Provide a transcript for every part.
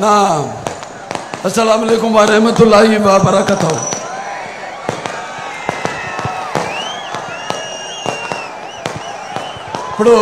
నా అస్సలం వరహమతుల్లాహి వబరకతు ఇప్పుడు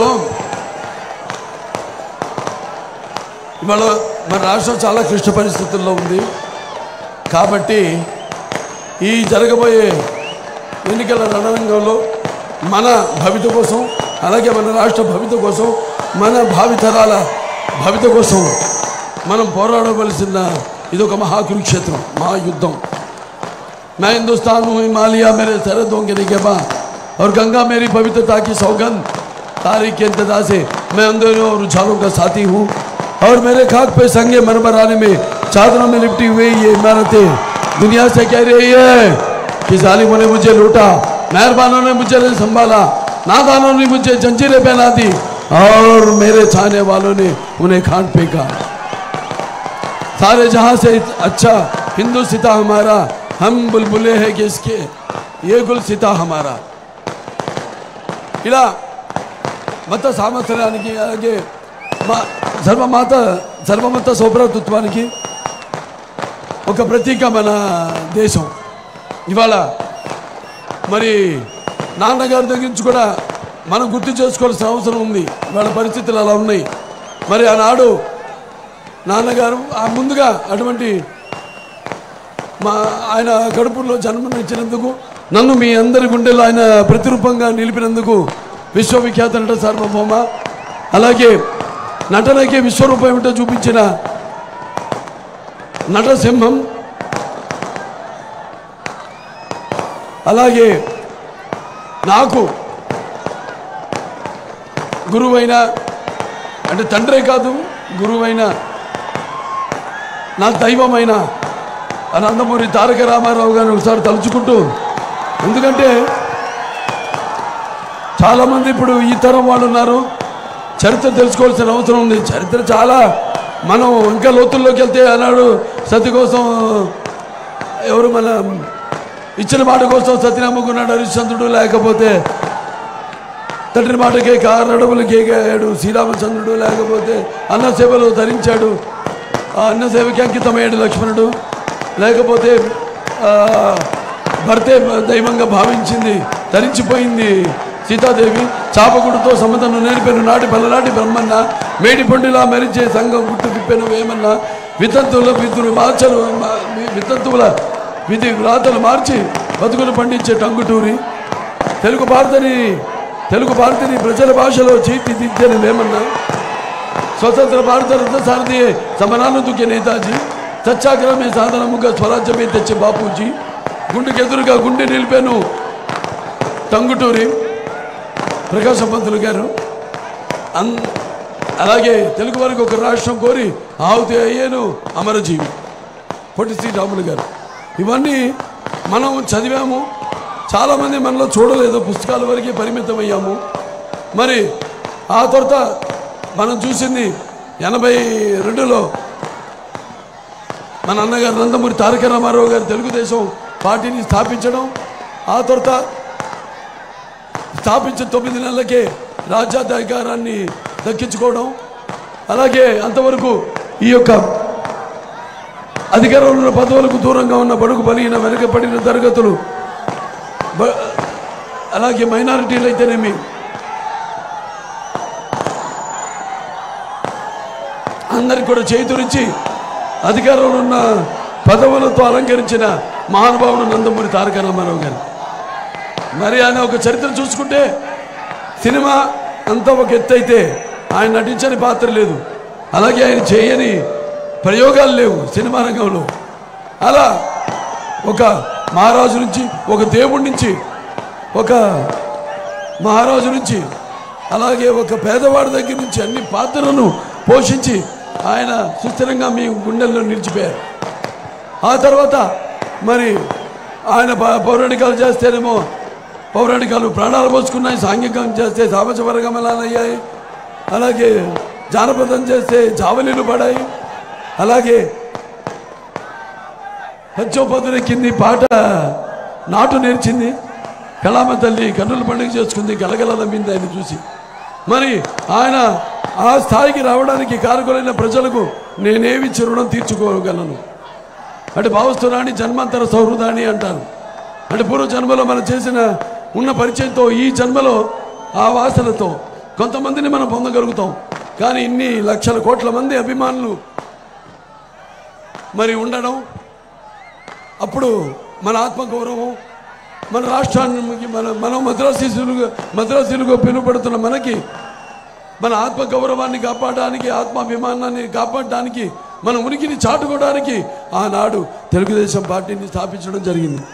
ఇవాళ మన రాష్ట్రం చాలా క్లిష్ట పరిస్థితుల్లో ఉంది కాబట్టి ఈ జరగబోయే ఎన్నికల రణరంగంలో మన భవిత కోసం అలాగే మన రాష్ట్ర భవిత కోసం మన భావితరాల భవిత కోసం మనం పోరాడవలసిన ఇది ఒక మహాకురుక్షేత్రం మహాయుద్ధం मैं हिंदुस्तान हूँ हिमालय मेरे सरहदों के निगेबा और गंगा मेरी पवित्रता की सौगंध तारीख के इंतजार से मैं अंधेरों और उछालों का साथी हूँ और मेरे खाक पे संगे मरमर आने में चादरों में लिपटी हुई ये इमारतें दुनिया से कह रही है कि जालिमों ने मुझे लूटा मेहरबानों ने मुझे संभाला नादानों ने मुझे जंजीरें पहना दी और मेरे छाने वालों ने उन्हें खान फेंका सारे जहां से अच्छा हिंदू सिता हमारा हम बुलबुले हैं कि इसके ये गुल सिता हमारा ఇలా మత సామర్థ్యానికి అలాగే మా సర్వమాత సర్వమత సౌభ్రతత్వానికి ఒక ప్రతీక మన దేశం ఇవాళ మరి నాన్నగారి దగ్గర నుంచి కూడా మనం గుర్తు చేసుకోవాల్సిన అవసరం ఉంది ఇవాళ పరిస్థితులు అలా ఉన్నాయి మరి ఆనాడు నాన్నగారు ఆ ముందుగా అటువంటి మా ఆయన కడుపులో జన్మనిచ్చినందుకు నన్ను మీ అందరి గుండెలో ఆయన ప్రతిరూపంగా నిలిపినందుకు విశ్వవిఖ్యాత నట సార్వభౌమ అలాగే నటనకి విశ్వరూపం ఏమిటో చూపించిన నటసింహం అలాగే నాకు గురువైన అంటే తండ్రే కాదు గురువైన నా దైవమైన నందమూరి తారక రామారావు గారిని ఒకసారి తలుచుకుంటూ ఎందుకంటే చాలామంది ఇప్పుడు ఈ తరం వాళ్ళు ఉన్నారు చరిత్ర తెలుసుకోవాల్సిన అవసరం ఉంది చరిత్ర చాలా మనం ఇంకా లోతుల్లోకి వెళ్తే అన్నాడు సతి కోసం ఎవరు మన ఇచ్చిన మాట కోసం సతి నమ్ముకున్నాడు హరిశ్చంద్రుడు లేకపోతే తండ్రి మాటకే కారణములు కేకాడు శ్రీరామచంద్రుడు లేకపోతే అన్న సేవలు ధరించాడు ఆ అన్న సేవకి అంకితమయ్యాడు లక్ష్మణుడు లేకపోతే ఆ, భర్తే దైవంగా భావించింది ధరించిపోయింది సీతాదేవి చాపకుడితో సమతను నేర్పెను నాటి పల్లనాటి బ్రహ్మన్న మేడి పండులా మెరిచే సంఘం గుట్టు విప్పెను వేమన్నా వితంతువుల విధులు మార్చలు మా- వితంతువుల విధి వ్రాతలు మార్చి బతుకులు పండించే టంగుటూరి తెలుగు భారతని తెలుగు భారతిని ప్రజల భాషలో తీర్చిదిద్దని వేమన్నా స్వతంత్ర భారత రథసారథి సమరాలను దుక్కే నేతాజీ సత్యాగ్రహమే సాధనముగా స్వరాజ్యమే తెచ్చే బాపూజీ గుండెకెదురుగా గుండె నిలిపాను టంగుటూరి ప్రకాశ పంతులు గారు అన్ అలాగే తెలుగు వారికి ఒక రాష్ట్రం కోరి ఆహుతి అయ్యాను అమరజీవి పొట్టి శ్రీరాములు గారు ఇవన్నీ మనం చదివాము చాలామంది మనలో చూడలేదు పుస్తకాల వరకే పరిమితం అయ్యాము మరి ఆ తర్వాత మనం చూసింది ఎనభై రెండులో మన అన్నగారు నందమూరి తారక రామారావు గారు తెలుగుదేశం పార్టీని స్థాపించడం ఆ తర్వాత స్థాపించిన తొమ్మిది నెలలకే రాజ్యాధికారాన్ని దక్కించుకోవడం అలాగే అంతవరకు ఈ యొక్క అధికారంలో ఉన్న పదవులకు దూరంగా ఉన్న బడుగు బలిగిన వెనుకబడిన తరగతులు బ- అలాగే మైనారిటీలు అయితేనేమి అందరికి కూడా చేతురించి అధికారంలో ఉన్న పదవులతో అలంకరించిన మహానుభావుడు నందమూరి తారక రామారావు గారు మరి ఆయన ఒక చరిత్ర చూసుకుంటే సినిమా అంతా ఒక ఎత్తు అయితే ఆయన నటించని పాత్ర లేదు అలాగే ఆయన చేయని ప్రయోగాలు లేవు సినిమా రంగంలో అలా ఒక మహారాజు నుంచి ఒక దేవుడి నుంచి ఒక మహారాజు నుంచి అలాగే ఒక పేదవాడి దగ్గర నుంచి అన్ని పాత్రలను పోషించి ఆయన సుస్థిరంగా మీ గుండెల్లో నిలిచిపోయారు ఆ తర్వాత మరి ఆయన ప- పౌరాణికాలు చేస్తేనేమో పౌరాణికాలు ప్రాణాలు పోసుకున్నాయి సాంఘికం చేస్తే సామజ వర్గమలాలు అయ్యాయి అలాగే జానపదం చేస్తే జావలీలు పడాయి అలాగే పంచోపదుల కింది పాట నాటు నేర్చింది కళామ తల్లి కన్నుల పండుగ చేసుకుంది గలగల నమ్మింది ఆయన చూసి మరి ఆయన ఆ స్థాయికి రావడానికి కారకులైన ప్రజలకు నేనేమిచ్చి రుణం తీర్చుకోగలను అంటే భావస్తురాని జన్మాంతర సౌహృదాని అంటారు అంటే పూర్వ జన్మలో మనం చేసిన ఉన్న పరిచయంతో ఈ జన్మలో ఆ వాసనతో కొంతమందిని మనం పొందగలుగుతాం కానీ ఇన్ని లక్షల కోట్ల మంది అభిమానులు మరి ఉండడం అప్పుడు మన ఆత్మగౌరవం మన రాష్ట్రానికి మన మనం మద్రాసీసులుగా మద్రాసీలుగా పిలువబడుతున్న మనకి మన ఆత్మ గౌరవాన్ని కాపాడడానికి ఆత్మాభిమానాన్ని కాపాడడానికి మన ఉనికిని చాటుకోవడానికి ఆనాడు తెలుగుదేశం పార్టీని స్థాపించడం జరిగింది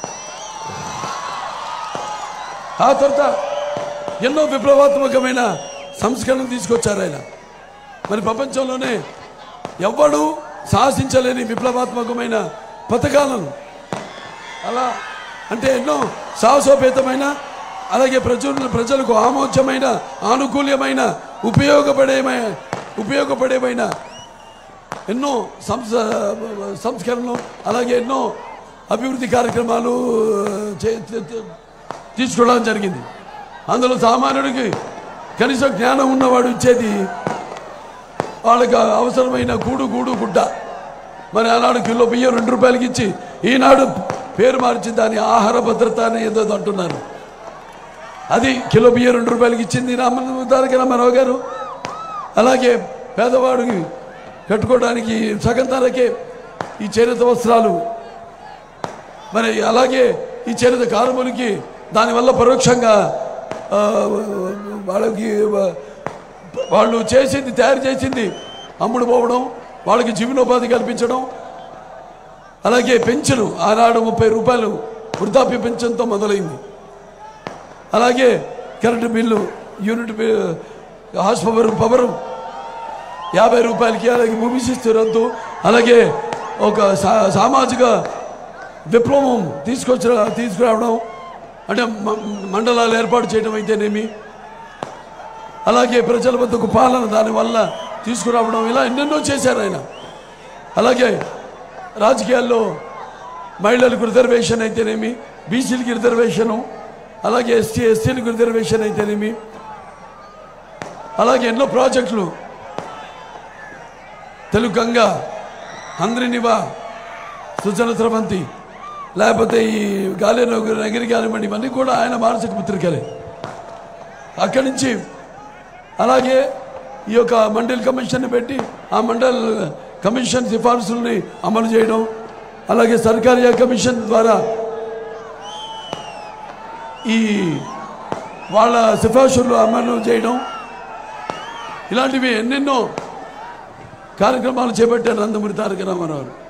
ఆ తర్వాత ఎన్నో విప్లవాత్మకమైన సంస్కరణలు తీసుకొచ్చారు ఆయన మరి ప్రపంచంలోనే ఎవ్వడు సాహసించలేని విప్లవాత్మకమైన పథకాలను అలా అంటే ఎన్నో సాహసోపేతమైన అలాగే ప్రజలు ప్రజలకు ఆమోద్యమైన ఆనుకూల్యమైన ఉపయోగపడేమైన ఉపయోగపడేమైన ఎన్నో సంస సంస్కరణలు అలాగే ఎన్నో అభివృద్ధి కార్యక్రమాలు చే- చే- చే- తీసుకోవడం జరిగింది అందులో సామాన్యుడికి కనీసం జ్ఞానం ఉన్నవాడు ఇచ్చేది వాళ్ళకి అవసరమైన గూడు గూడు గుడ్డ మరి ఆనాడు కిలో బియ్యం రెండు రూపాయలకి ఇచ్చి ఈనాడు పేరు మార్చి దాని ఆహార భద్రత అని ఏదో అంటున్నారు అది కిలో బియ్యం రెండు రూపాయలకి ఇచ్చింది రామ తారక రామారావు గారు అలాగే పేదవాడికి కట్టుకోవడానికి సగం ధరకే ఈ చేనేత వస్త్రాలు మరి అలాగే ఈ చేనేత కార్మికులకి దానివల్ల పరోక్షంగా ఆ, వాళ్ళకి వా- వాళ్ళు చేసింది తయారు చేసింది అమ్ముడు పోవడం వాళ్ళకి జీవనోపాధి కల్పించడం అలాగే పెన్షన్ ఆనాడు ముప్పై రూపాయలు వృద్ధాప్య పెన్షన్తో మొదలైంది అలాగే కరెంటు బిల్లు యూనిట్ బి- హార్స్ పవర్ పవర్ యాభై రూపాయలకి అలాగే భూమి శిస్తు రద్దు అలాగే ఒక సా- సామాజిక విప్లవం తీసుకొచ్చిన తీసుకురావడం అంటే మ- మండలాలు ఏర్పాటు చేయడం అయితేనేమి అలాగే ప్రజల వద్దకు పాలన దానివల్ల తీసుకురావడం ఇలా ఎన్నెన్నో చేశారు ఆయన అలాగే రాజకీయాల్లో మహిళలకు రిజర్వేషన్ అయితేనేమి బీసీలకి రిజర్వేషను అలాగే ఎస్టీ ఎస్టీలకు రిజర్వేషన్ అయితేనేమి అలాగే ఎన్నో ప్రాజెక్టులు తెలుగు గంగ అందరినివా సుజల స్రవంతి లేకపోతే ఈ గాలి నగిరి కానివ్వండి ఇవన్నీ కూడా ఆయన మానసిక పుత్రికలే అక్కడి నుంచి అలాగే ఈ యొక్క మండల్ కమిషన్ పెట్టి ఆ మండల్ కమిషన్ సిఫార్సుల్ని అమలు చేయడం అలాగే సర్కారీ కమిషన్ ద్వారా ఈ వాళ్ళ సిఫార్సులు అమలు చేయడం ఇలాంటివి ఎన్నెన్నో కార్యక్రమాలు చేపట్టారు నందమూరి తారక రామారావు గారు.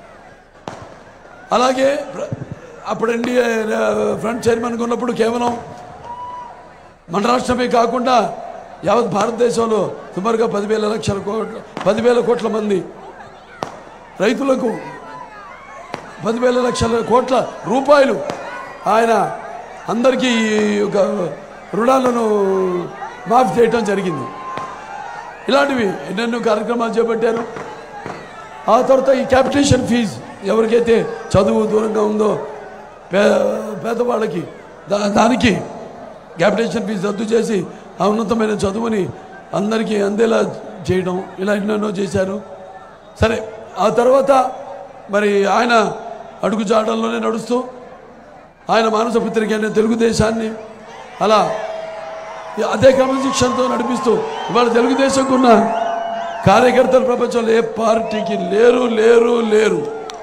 అలాగే ప్ర- అప్పుడు ఎన్డీఏ ఫ్రంట్ చైర్మన్గా ఉన్నప్పుడు కేవలం మన రాష్ట్రమే కాకుండా యావత్ భారతదేశంలో సుమారుగా పదివేల లక్షల కోట్ల పదివేల కోట్ల మంది రైతులకు పదివేల లక్షల కోట్ల రూపాయలు ఆయన అందరికీ ఈ యొక్క రుణాలను మాఫీ చేయటం జరిగింది ఇలాంటివి ఎన్నెన్నో కార్యక్రమాలు చేపట్టారు ఆ తర్వాత ఈ క్యాపిటేషన్ ఫీజు ఎవరికైతే చదువు దూరంగా ఉందో పే పేదవాళ్ళకి దా దానికి క్యాపిటేషన్ ఫీజు రద్దు చేసి ఆ ఉన్నతమైన చదువుని అందరికీ అందేలా చేయడం ఇలా ఎన్నెన్నో చేశారు సరే ఆ తర్వాత మరి ఆయన అడుగుజాడల్లోనే నడుస్తూ ఆయన మానస పుత్రిక అయిన తెలుగుదేశాన్ని అలా అదే క్రమశిక్షణతో నడిపిస్తూ ఇవాళ తెలుగుదేశంకు ఉన్న కార్యకర్తలు ప్రపంచంలో ఏ పార్టీకి లేరు లేరు లేరు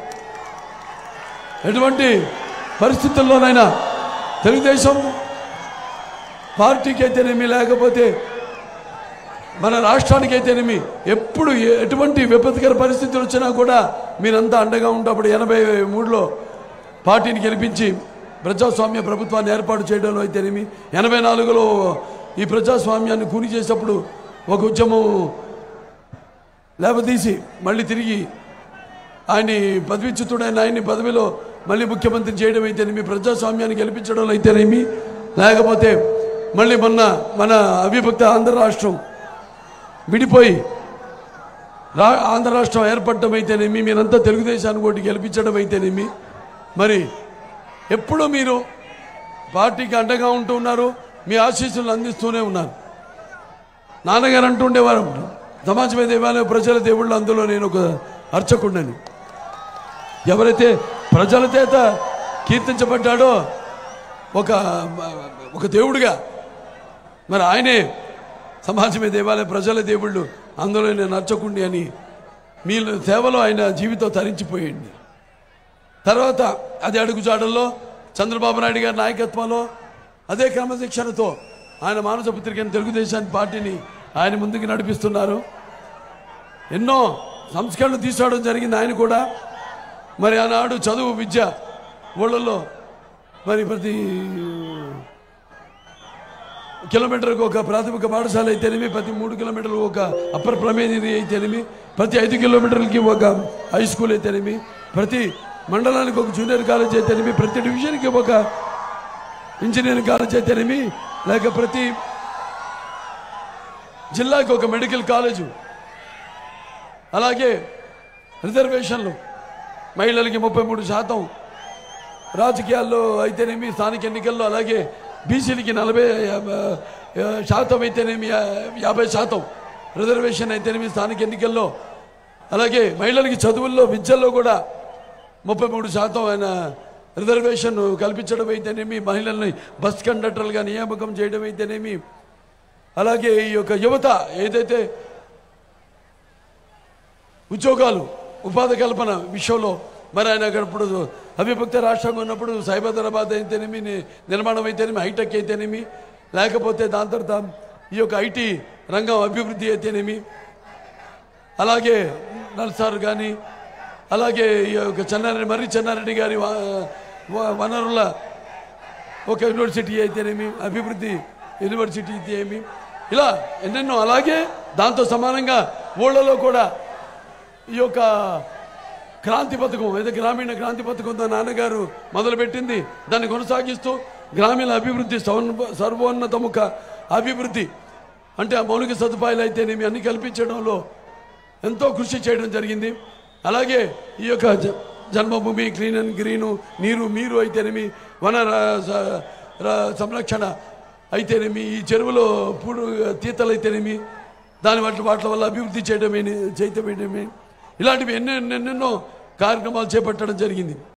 ఎటువంటి పరిస్థితుల్లోనైనా తెలుగుదేశం పార్టీకి అయితేనేమి లేకపోతే మన రాష్ట్రానికి అయితేనేమి ఎప్పుడు ఏ- ఎటువంటి విపత్కర పరిస్థితులు వచ్చినా కూడా మీరంతా అండగా ఉంటాప్పుడు ఎనభై మూడులో పార్టీని గెలిపించి ప్రజాస్వామ్య ప్రభుత్వాన్ని ఏర్పాటు చేయడంలో అయితేనేమి ఎనభై నాలుగులో ఈ ప్రజాస్వామ్యాన్ని కూని చేసేటప్పుడు ఒక ఉద్యమం లేవదీసి మళ్ళీ తిరిగి ఆయన్ని పదవిచ్యుతుడైన ఆయన్ని పదవిలో మళ్ళీ ముఖ్యమంత్రి చేయడం అయితేనేమి ప్రజాస్వామ్యాన్ని గెలిపించడం అయితేనేమి లేకపోతే మళ్ళీ మొన్న మన అవిభక్త ఆంధ్ర రాష్ట్రం విడిపోయి రా ఆంధ్ర రాష్ట్రం ఏర్పడటం అయితేనేమి మీరంతా తెలుగుదేశాన్ని ఓటు గెలిపించడం అయితేనేమి మరి ఎప్పుడూ మీరు పార్టీకి అండగా ఉంటూ ఉన్నారు మీ ఆశీస్సులు అందిస్తూనే ఉన్నారు నాన్నగారు అంటుండేవారు సమాజమే దేవాలయం ప్రజల దేవుళ్ళు అందులో నేను ఒక అర్చకుండని ఎవరైతే ప్రజల చేత కీర్తించబడ్డాడో ఒక ఒక దేవుడిగా మరి ఆయనే సమాజమే దేవాలయం ప్రజల దేవుళ్ళు అందులో నేను నచ్చకుండి అని మీ సేవలో ఆయన జీవితం తరించిపోయింది తర్వాత అదే అడుగుజాడల్లో చంద్రబాబు నాయుడు గారి నాయకత్వంలో అదే క్రమశిక్షణతో ఆయన మానస పుత్రికని తెలుగుదేశాన్ని పార్టీని ఆయన ముందుకు నడిపిస్తున్నారు ఎన్నో సంస్కరణలు తీసుకోవడం జరిగింది ఆయన కూడా మరి ఆనాడు చదువు విద్య ఊళ్ళల్లో మరి ప్రతి కిలోమీటర్కి ఒక ప్రాథమిక పాఠశాల అయితేనేమి ప్రతి మూడు కిలోమీటర్లకు ఒక అప్పర్ ప్రైమరీ అయితేనేమి ప్రతి ఐదు కిలోమీటర్లకి ఒక హై స్కూల్ అయితేనేమి ప్రతి మండలానికి ఒక జూనియర్ కాలేజ్ అయితేనేమి ప్రతి డివిజన్కి ఒక ఇంజనీరింగ్ కాలేజ్ అయితేనేమి లేక ప్రతి జిల్లాకి ఒక మెడికల్ కాలేజు అలాగే రిజర్వేషన్లు మహిళలకి ముప్పై మూడు శాతం రాజకీయాల్లో అయితేనేమి స్థానిక ఎన్నికల్లో అలాగే బీసీలకి నలభై ఆ, శాతం అయితేనేమి యా- యాభై శాతం రిజర్వేషన్ అయితేనేమి స్థానిక ఎన్నికల్లో అలాగే మహిళలకి చదువుల్లో విద్యల్లో కూడా ముప్పై మూడు శాతం ఆయన రిజర్వేషన్ కల్పించడం అయితేనేమి మహిళల్ని బస్ కండక్టర్లుగా నియామకం చేయడం అయితేనేమి అలాగే ఈ యొక్క యువత ఏదైతే ఉద్యోగాలు ఉపాధి కల్పన విషయంలో మరి ఆయన అక్కడ ఇప్పుడు అవిభక్త రాష్ట్రంగా ఉన్నప్పుడు సైబరాబాద్ అయితేనేమి ని- నిర్మాణం అయితేనేమి హైటెక్ అయితేనేమి లేకపోతే దాని తర్వాత ఈ యొక్క ఐటీ రంగం అభివృద్ధి అయితేనేమి అలాగే నల్సార్ కానీ అలాగే ఈ యొక్క చెన్నారెడ్డి మర్రి చెన్నారెడ్డి గారి వ- వ- వనరుల ఒక యూనివర్సిటీ అయితేనేమి అభివృద్ధి యూనివర్సిటీ అయితే ఏమి ఇలా ఎన్నెన్నో అలాగే దాంతో సమానంగా ఊళ్ళలో కూడా ఈ యొక్క క్రాంతి పథకం ఏదో గ్రామీణ క్రాంతి పథకంతో నాన్నగారు మొదలుపెట్టింది దాన్ని కొనసాగిస్తూ గ్రామీణ అభివృద్ధి సర్వ సర్వోన్నతముఖ అభివృద్ధి అంటే ఆ మౌలిక సదుపాయాలు అయితేనేమి అన్ని కల్పించడంలో ఎంతో కృషి చేయడం జరిగింది అలాగే ఈ యొక్క జ- జన్మభూమి క్లీన్ అండ్ గ్రీను నీరు మీరు అయితేనేమి వన ర- స- ర- సంరక్షణ అయితేనేమి ఈ చెరువులో పూడు తీతలు అయితేనేమి దాని వాటి వాటి వల్ల అభివృద్ధి చేయడమే చేయటమేమి ఇలాంటివి ఎన్నెన్నెన్నెన్నో కార్యక్రమాలు చేపట్టడం జరిగింది